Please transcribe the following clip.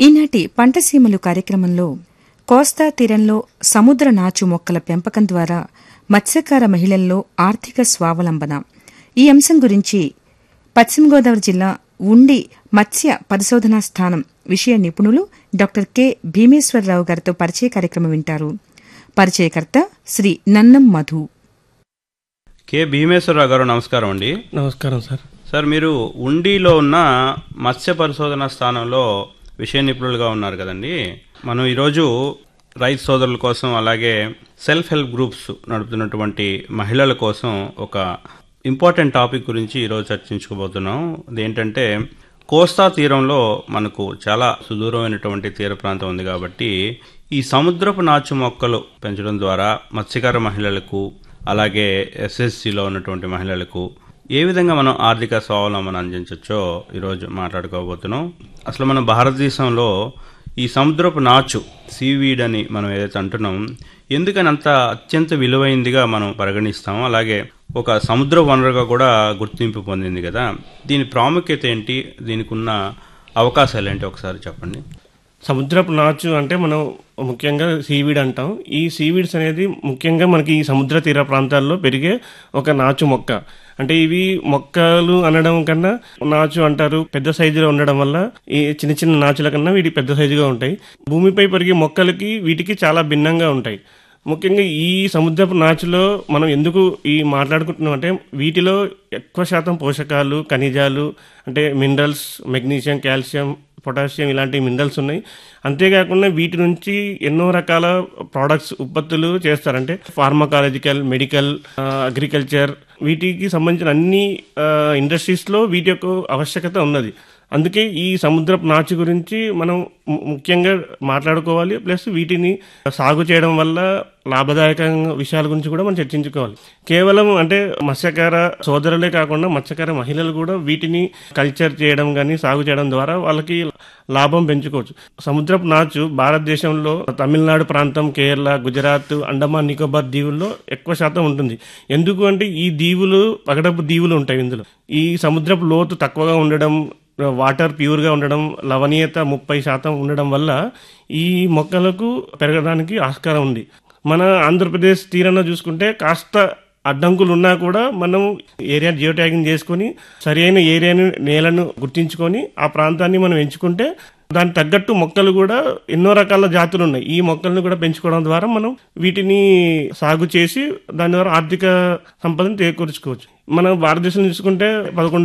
ఈనాటి పంటసీమలు కార్యక్రమంలో కోస్తా తీరంలో సముద్ర నాచు మొక్కల పెంపకం ద్వారా మత్స్యకార మహిళల్లో ఆర్థిక స్వావలంబన ఈ అంశం గురించి పశ్చిమ గోదావరి జిల్లా ఉండి మత్స్య పరిశోధనా స్థానం విషయ నిపుణులు డాక్టర్ కె భీమేశ్వరరావు గారితో పరిచయ కార్యక్రమం వింటారు పరిచయకర్త శ్రీ నన్నం మధు కె భీమేశ్వరరావు గారు నమస్కారం అండి నమస్కారం సార్ సార్ మీరు ఉండిలో ఉన్న మత్స్య పరిశోధన స్థానంలో విషయ నిపుణులుగా ఉన్నారు కదండి మనం ఈరోజు రైతు సోదరుల కోసం అలాగే సెల్ఫ్ హెల్ప్ గ్రూప్స్ నడుపుతున్నటువంటి మహిళల కోసం ఒక ఇంపార్టెంట్ టాపిక్ గురించి ఈరోజు చర్చించుకోబోతున్నాం అదేంటంటే కోస్తా తీరంలో మనకు చాలా సుదూరమైనటువంటి తీర ప్రాంతం ఉంది కాబట్టి ఈ సముద్రపు నాచు మొక్కలు పెంచడం ద్వారా మత్స్యకార మహిళలకు అలాగే ఎస్ఎస్సిలో ఉన్నటువంటి మహిళలకు ఏ విధంగా మనం ఆర్థిక స్వావలంబన అందించవచ్చో ఈరోజు మాట్లాడుకోబోతున్నాం అసలు మన భారతదేశంలో ఈ సముద్రపు నాచు సీవీడ్ అని మనం ఏదైతే అంటున్నాం ఎందుకని అంత అత్యంత విలువైందిగా మనం పరిగణిస్తామో అలాగే ఒక సముద్ర వనరుగా కూడా గుర్తింపు పొందింది కదా దీని ప్రాముఖ్యత ఏంటి దీనికి ఉన్న అవకాశాలు ఏంటి ఒకసారి చెప్పండి సముద్రపు నాచు అంటే మనం ముఖ్యంగా సీవీడ్ అంటాం ఈ సీవీడ్స్ అనేది ముఖ్యంగా మనకి ఈ సముద్ర తీర ప్రాంతాల్లో పెరిగే ఒక నాచు మొక్క అంటే ఇవి మొక్కలు అనడం కన్నా నాచు అంటారు పెద్ద సైజులో ఉండడం వల్ల ఈ చిన్న చిన్న నాచుల కన్నా వీటి పెద్ద సైజుగా ఉంటాయి భూమిపై పెరిగే మొక్కలకి వీటికి చాలా భిన్నంగా ఉంటాయి ముఖ్యంగా ఈ సముద్రపు నాచులో మనం ఎందుకు ఈ మాట్లాడుకుంటున్నాం అంటే వీటిలో ఎక్కువ శాతం పోషకాలు ఖనిజాలు అంటే మినరల్స్ మెగ్నీషియం కాల్షియం పొటాషియం ఇలాంటి మినరల్స్ ఉన్నాయి అంతేకాకుండా వీటి నుంచి ఎన్నో రకాల ప్రోడక్ట్స్ ఉత్పత్తులు చేస్తారు అంటే ఫార్మకాలజికల్ మెడికల్ అగ్రికల్చర్ వీటికి సంబంధించిన అన్ని ఇండస్ట్రీస్లో వీటి యొక్క ఆవశ్యకత ఉన్నది అందుకే ఈ సముద్రపు నాచు గురించి మనం ము- ముఖ్యంగా మాట్లాడుకోవాలి ప్లస్ వీటిని సాగు చేయడం వల్ల లాభదాయక విషయాల గురించి కూడా మనం చర్చించుకోవాలి కేవలం అంటే మత్స్యకార సోదరులే కాకుండా మత్స్యకార మహిళలు కూడా వీటిని కల్చర్ చేయడం కానీ సాగు చేయడం ద్వారా వాళ్ళకి లాభం పెంచుకోవచ్చు సముద్రపు నాచు భారతదేశంలో తమిళనాడు ప్రాంతం కేరళ గుజరాత్ అండమాన్ నికోబార్ దీవుల్లో ఎక్కువ శాతం ఉంటుంది ఎందుకు అంటే ఈ దీవులు పగడపు దీవులు ఉంటాయి ఇందులో ఈ సముద్రపు లోతు తక్కువగా ఉండడం వాటర్ ప్యూర్గా ఉండడం లవణీయత ముప్పై శాతం ఉండడం వల్ల ఈ మొక్కలకు పెరగడానికి ఆస్కారం ఉంది మన ఆంధ్రప్రదేశ్ తీరాన చూసుకుంటే కాస్త అడ్డంకులు ఉన్నా కూడా మనం ఏరియా జియో ట్యాగింగ్ చేసుకొని సరి అయిన ఏరియాని నేలను గుర్తించుకొని ఆ ప్రాంతాన్ని మనం ఎంచుకుంటే దానికి తగ్గట్టు మొక్కలు కూడా ఎన్నో రకాల జాతులు ఉన్నాయి ఈ మొక్కలను కూడా పెంచుకోవడం ద్వారా మనం వీటిని సాగు చేసి దాని ద్వారా ఆర్థిక సంపదను చేకూర్చుకోవచ్చు మన భారతదేశం చూసుకుంటే పదకొండు